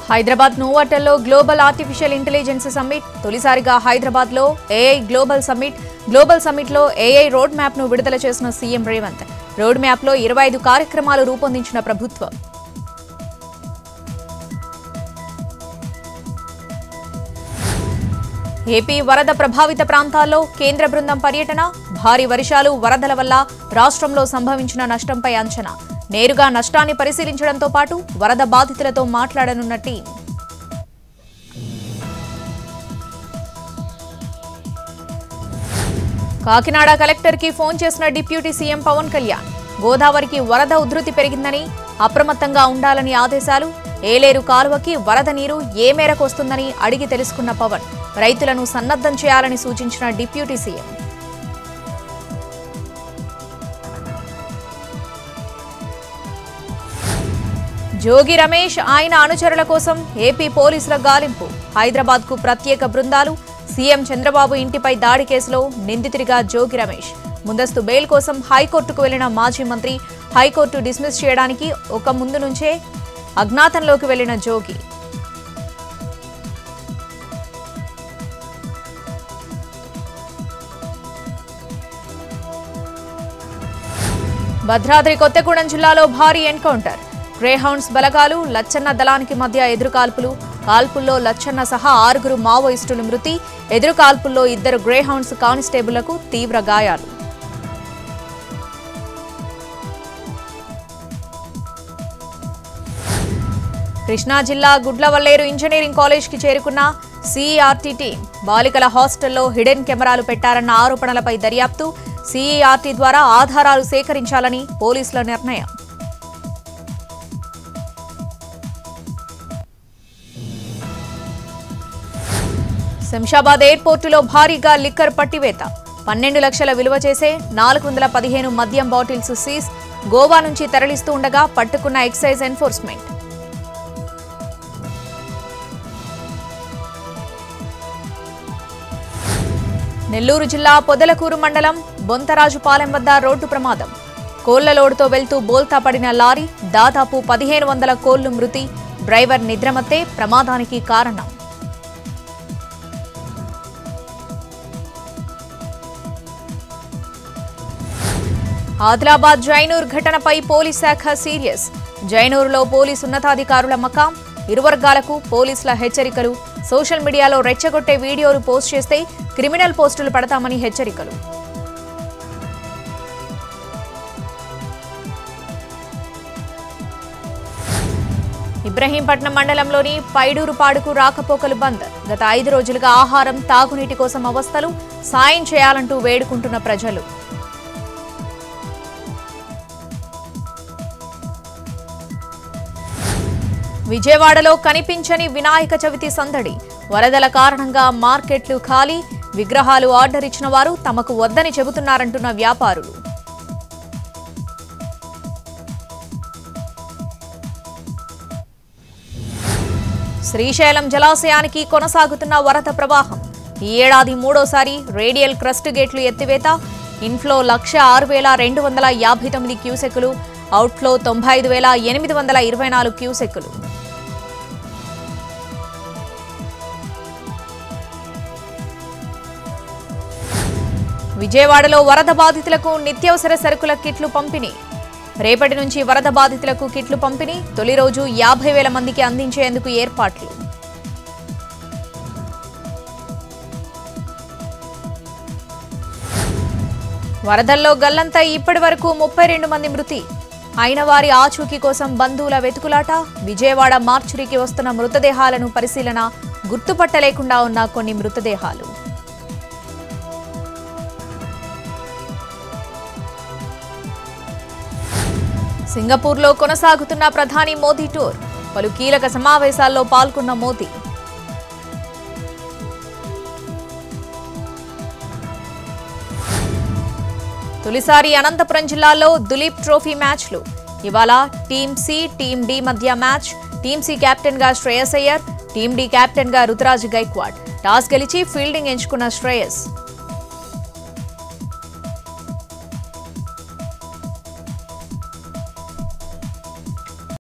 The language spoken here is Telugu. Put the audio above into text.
హైదరాబాద్ నోవాటెల్లో గ్లోబల్ ఆర్టిఫిషియల్ ఇంటెలిజెన్స్ సమ్మిట్ తొలిసారిగా హైదరాబాద్ లో AI global summit global summit లో ఏఐ రోడ్ మ్యాప్ ను విడుదల చేసిన సీఎం రేవంత్ రోడ్ మ్యాప్ లో ఇరవై ఐదు కార్యక్రమాలు రూపొందించిన ప్రభుత్వం ఏపీ వరద ప్రభావిత ప్రాంతాల్లో కేంద్ర బృందం పర్యటన భారీ వర్షాలు వరదల వల్ల రాష్ట్రంలో సంభవించిన నష్టంపై అంచనా నేరుగా నష్టాన్ని పరిశీలించడంతో పాటు వరద బాధితులతో మాట్లాడనున్న టీం కాకినాడ కలెక్టర్ కి ఫోన్ చేసిన డిప్యూటీ సీఎం పవన్ కళ్యాణ్ గోదావరికి వరద ఉధృతి పెరిగిందని అప్రమత్తంగా ఉండాలని ఆదేశాలు ఏలేరు కాలువకి వరద నీరు ఏ మేరకు వస్తుందని అడిగి తెలుసుకున్న పవన్ రైతులను సన్నద్ధం చేయాలని సూచించిన డిప్యూటీ సీఎం జోగి రమేష్ ఆయన అనుచరుల కోసం ఏపీ పోలీసుల గాలింపు హైదరాబాద్ కు ప్రత్యేక బృందాలు సీఎం చంద్రబాబు ఇంటిపై దాడి కేసులో నిందితుడిగా జోగి రమేష్ ముందస్తు బెయిల్ కోసం హైకోర్టుకు వెళ్లిన మాజీ మంత్రి హైకోర్టు డిస్మిస్ చేయడానికి ఒక ముందు నుంచే అజ్ఞాతంలోకి వెళ్లిన జోగి భద్రాద్రి కొత్తగూడెం జిల్లాలో భారీ ఎన్కౌంటర్ గ్రేహౌండ్స్ బలగాలు లచ్చన్న దళానికి మధ్య ఎదురుకాల్పులు కాల్పుల్లో లచ్చన్న సహా ఆరుగురు మావోయిస్టులు మృతి ఎదురుకాల్పుల్లో ఇద్దరు గ్రేహౌండ్స్ కానిస్టేబుళ్లకు తీవ్ర గాయాలు కృష్ణా జిల్లా గుడ్లవల్లేరు ఇంజనీరింగ్ కాలేజ్కి చేరుకున్న సిఈఆర్టీ టీం బాలికల హాస్టల్లో హిడెన్ కెమెరాలు పెట్టారన్న ఆరోపణలపై దర్యాప్తు సిఈఆర్టీ ద్వారా ఆధారాలు సేకరించాలని పోలీసుల నిర్ణయం శంషాబాద్ ఎయిర్పోర్టులో భారీగా లిక్కర్ పట్టివేత పన్నెండు లక్షల విలువ చేసే నాలుగు వందల పదిహేను మద్యం బాటిల్స్ సీజ్ గోవా నుంచి తరలిస్తూ ఉండగా పట్టుకున్న ఎక్సైజ్ ఎన్ఫోర్స్మెంట్ నెల్లూరు జిల్లా పొదలకూరు మండలం బొంతరాజుపాలెం వద్ద రోడ్డు ప్రమాదం కోళ్ల లోడుతో వెళ్తూ బోల్తా పడిన లారీ దాదాపు పదిహేను వందల కోళ్లు మృతి డ్రైవర్ నిద్రమత్తే ప్రమాదానికి కారణం ఆదిలాబాద్ జైనూర్ ఘటనపై పోలీస్ శాఖ సీరియస్ జైనూరులో పోలీసు ఉన్నతాధికారుల మకాం ఇరు వర్గాలకు పోలీసుల హెచ్చరికలు సోషల్ మీడియాలో రెచ్చగొట్టే వీడియోలు పోస్ట్ చేస్తే క్రిమినల్ పోస్టులు పడతామని హెచ్చరికలు ఇబ్రహీంపట్నం మండలంలోని పైడూరుపాడుకు రాకపోకలు బంద్ గత ఐదు రోజులుగా ఆహారం తాగునీటి కోసం అవస్థలు సాయం చేయాలంటూ వేడుకుంటున్న ప్రజలు విజయవాడలో కనిపించని వినాయక చవితి సందడి వరదల కారణంగా మార్కెట్లు ఖాళీ విగ్రహాలు ఆర్డర్ ఇచ్చిన వారు తమకు వద్దని చెబుతున్నారంటున్న వ్యాపారులు శ్రీశైలం జలాశయానికి కొనసాగుతున్న వరద ప్రవాహం ఈ ఏడాది మూడోసారి రేడియల్ క్రస్ట్ గేట్లు ఎత్తివేత ఇన్ఫ్లో లక్ష ఆరు వేల రెండు వందల యాభై తొమ్మిది క్యూసెక్కులు అవుట్ఫ్లో తొంభై ఐదు వేల ఎనిమిది వందల ఇరవై నాలుగు క్యూసెక్కులు విజయవాడలో వరద బాధితులకు నిత్యావసర సరుకుల కిట్లు పంపిణీ రేపటి నుంచి వరద బాధితులకు కిట్లు పంపిణీ తొలి రోజు యాభై వేల మందికి అందించేందుకు ఏర్పాట్లు వరదల్లో గల్లంతా ఇప్పటి వరకు ముప్పై రెండు మంది మృతి అయిన వారి ఆచూకీ కోసం బంధువుల వెతుకులాట విజయవాడ మార్చురికి వస్తున్న మృతదేహాలను పరిశీలన గుర్తుపట్టలేకుండా ఉన్న కొన్ని మృతదేహాలు సింగపూర్లో కొనసాగుతున్న ప్రధాని మోదీ టూర్ పలు కీలక సమావేశాల్లో పాల్గొన్న మోదీ తొలిసారి అనంతపురం జిల్లాలో దులీప్ ట్రోఫీ మ్యాచ్లు ఇవాళ టీమ్ సి టీమ్ డి మధ్య మ్యాచ్ టీమ్ సి కెప్టెన్ గా Shreyas Iyer team D captain గా రుతురాజ్ గైక్వాడ్ టాస్ గెలిచి ఫీల్డింగ్ ఎంచుకున్న శ్రేయస్